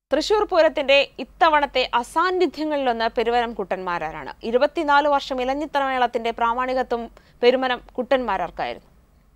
തൃശൂർ പൂരത്തിന്റെ ഇത്തവണത്തെ അസാന്നിധ്യങ്ങളിലൊന്ന് പെരുവനം കുട്ടന്മാരാരാണ് ഇരുപത്തിനാല് വർഷം ഇലഞ്ഞിത്തറമേളത്തിന്റെ പ്രാമാണികത്വം പെരുമനം കുട്ടന്മാരാർക്കായിരുന്നു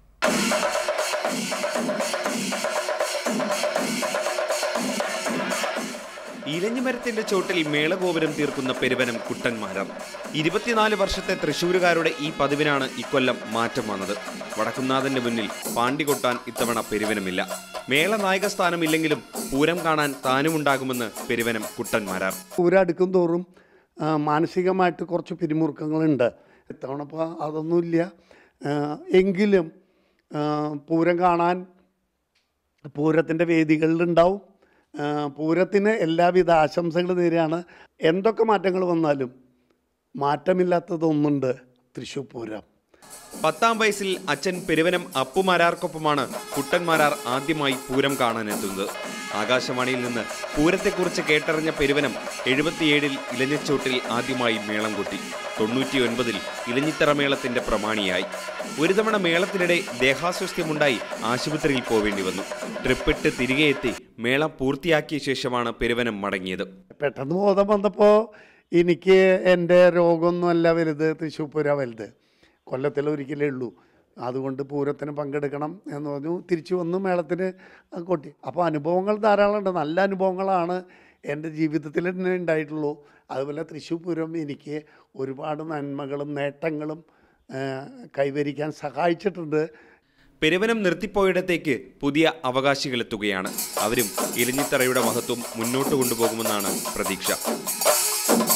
ഇലഞ്ഞിമരത്തിന്റെ ചോട്ടിൽ മേളഗോപുരം തീർക്കുന്ന പെരുവനം കുട്ടന്മാരാർ ഇരുപത്തിനാല് വർഷത്തെ തൃശൂരുകാരുടെ ഈ പതിവിനാണ് ഇക്കൊല്ലം മാറ്റം വന്നത് വടക്കുന്നാഥന്റെ മുന്നിൽ പാണ്ടി കൊട്ടാൻ ഇത്തവണ പെരുവനമില്ല മേള നായക സ്ഥാനമില്ലെങ്കിലും പൂരം കാണാൻ താനുമുണ്ടാകുമെന്ന് പെരുവനം കുട്ടന്മാരാർ പൂരടുക്കും തോറും ആ, മാനസികമായിട്ട് കുറച്ച് പിരിമുറുക്കങ്ങളുണ്ട് ഇത്തവണ ഇപ്പോൾ അതൊന്നുമില്ല ആ, എങ്കിലും ആ, പൂരം കാണാൻ പൂരത്തിൻ്റെ വേദികളിലുണ്ടാവും ആ, പൂരത്തിന് എല്ലാവിധ ആശംസകൾ നേരെയാണ് എന്തൊക്കെ മാറ്റങ്ങൾ വന്നാലും മാറ്റമില്ലാത്തതൊന്നുണ്ട് തൃശ്ശൂർ പൂരം പത്താം വയസ്സിൽ അച്ഛൻ പെരുവനം അപ്പുമാരാർക്കൊപ്പമാണ് കുട്ടന്മാരാർ ആദ്യമായി പൂരം കാണാനെത്തുന്നത് ആകാശവാണിയിൽ നിന്ന് പൂരത്തെക്കുറിച്ച് കേട്ടറിഞ്ഞ പെരുവനം എഴുപത്തിയേഴിൽ ഇലഞ്ഞച്ചോട്ടിൽ ആദ്യമായി മേളം കൊട്ടി തൊണ്ണൂറ്റിയൊൻപതിൽ ഇലഞ്ഞിത്തറ മേളത്തിന്റെ പ്രമാണിയായി ഒരു തവണ മേളത്തിനിടെ ദേഹാസ്വസ്ഥ്യമുണ്ടായി ആശുപത്രിയിൽ പോവേണ്ടി വന്നു ട്രിപ്പിട്ട് തിരികെ എത്തി മേളം പൂർത്തിയാക്കിയ ശേഷമാണ് പെരുവനം മടങ്ങിയത് പെട്ടെന്ന് ബോധം വന്നപ്പോൾ എനിക്ക് എൻ്റെ രോഗമൊന്നുമല്ല വലുത് തൃശ്ശൂർ പൂര വലുത് കൊല്ലത്തിൽ ഒരിക്കലേ ഉള്ളൂ അതുകൊണ്ട് പൂരത്തിന് പങ്കെടുക്കണം എന്ന് പറഞ്ഞു തിരിച്ചു വന്ന് മേളത്തിന് കൊട്ടി അപ്പോൾ അനുഭവങ്ങൾ ധാരാളമുണ്ട് നല്ല അനുഭവങ്ങളാണ് എൻ്റെ ജീവിതത്തിൽ തന്നെ ഉണ്ടായിട്ടുള്ളൂ അതുപോലെ തൃശ്ശൂർ പൂരം എനിക്ക് ഒരുപാട് നന്മകളും നേട്ടങ്ങളും ആ, കൈവരിക്കാൻ സഹായിച്ചിട്ടുണ്ട് പെരുവനം നിർത്തിപ്പോയിടത്തേക്ക് പുതിയ അവകാശികളെത്തുകയാണ് അവരും ഇലഞ്ഞിത്തറയുടെ മഹത്വം മുന്നോട്ട് കൊണ്ടുപോകുമെന്നാണ് പ്രതീക്ഷ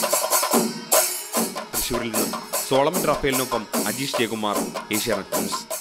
തൃശൂരിൽ നിന്നും സോളമൻ റാഫേലിനൊപ്പം അജീഷ് ജയകുമാർ ഏഷ്യാനെറ്റ് ന്യൂസ്